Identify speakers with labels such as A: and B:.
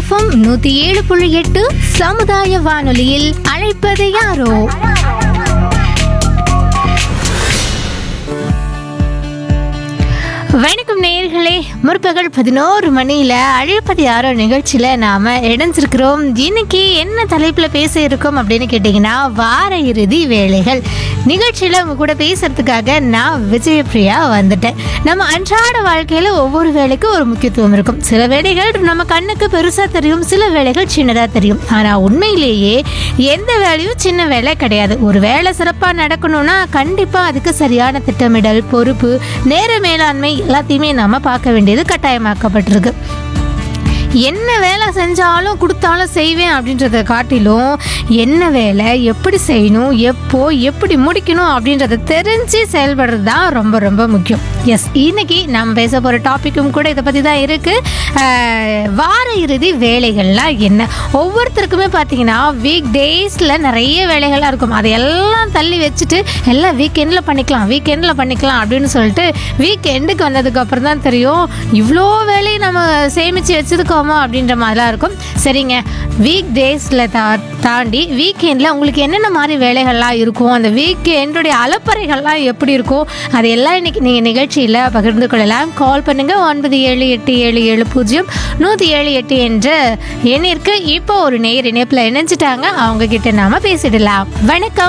A: FM நூத்தி ஏழு புள்ளி எட்டு சமுதாய வானொலியில் அழைப்பது யாரோ வணக்கம் நேயர்களே முற்பகல் பதினோரு மணியில் அழைப்பது யாரோ நிகழ்ச்சியில் நாம் இணைஞ்சிருக்கிறோம் இன்னைக்கு என்ன தலைப்பில் பேச இருக்கோம் அப்படின்னு கேட்டிங்கன்னா வார இறுதி வேலைகள் நிகழ்ச்சியில் உங்க கூட பேசுறதுக்காக நான் விஜயபிரியா வந்துட்டேன் நம்ம அன்றாட வாழ்க்கையில் ஒவ்வொரு வேலைக்கும் ஒரு முக்கியத்துவம் இருக்கும் சில வேலைகள் நம்ம கண்ணுக்கு பெருசாக தெரியும் சில வேலைகள் சின்னதாக தெரியும் ஆனால் உண்மையிலேயே எந்த வேலையும் சின்ன வேலை கிடையாது ஒரு வேலை சிறப்பாக நடக்கணும்னா கண்டிப்பாக அதுக்கு சரியான திட்டமிடல் பொறுப்பு நேர மேலாண்மை எல்லாத்தையுமே நாம பார்க்க வேண்டியது கட்டாயமாக்கப்பட்டிருக்கு என்ன வேலை செஞ்சாலும் கொடுத்தாலும் செய்வேன் அப்படின்றத காட்டிலும் என்ன வேலை எப்படி செய்யணும் எப்போ எப்படி முடிக்கணும் அப்படின்றத தெரிஞ்சு செயல்படுறது தான் ரொம்ப ரொம்ப முக்கியம் எஸ் இன்னைக்கு நம்ம பேச போகிற டாப்பிக்கும் கூட இதை பற்றி தான் இருக்குது வார இறுதி வேலைகள்லாம் என்ன ஒவ்வொருத்தருக்குமே பார்த்தீங்கன்னா வீக் டேஸில் நிறைய வேலைகள்லாம் இருக்கும் அதையெல்லாம் தள்ளி வச்சுட்டு எல்லாம் வீக்கெண்டில் பண்ணிக்கலாம் வீக்கெண்டில் பண்ணிக்கலாம் அப்படின்னு சொல்லிட்டு வீக் எண்டுக்கு வந்ததுக்கு அப்புறம் தான் தெரியும் இவ்வளோ வேலையை நம்ம சேமித்து வச்சுருக்கோமோ அப்படின்ற மாதிரிலாம் இருக்கும் சரிங்க வீக் டேஸில் தா தாண்டி வீக்கெண்டில் உங்களுக்கு என்னென்ன மாதிரி வேலைகள்லாம் இருக்கும் அந்த வீக்கெண்டுடைய அலப்பறைகள்லாம் எப்படி இருக்கும் அதையெல்லாம் இன்னைக்கு நீங்கள் நிகழ்ச்சியில் பகிர்ந்து கொள்ளலாம் கால் பண்ணுங்கள் ஒன்பது ஏழு எட்டு ஏழு ஏழு பூஜ்ஜியம் நூற்றி ஏழு எட்டு என்ற எண்ணிற்கு இப்போ ஒரு நேர் இணைப்பில் இணைஞ்சிட்டாங்க அவங்க கிட்ட நாம பேசிடலாம் வணக்கம்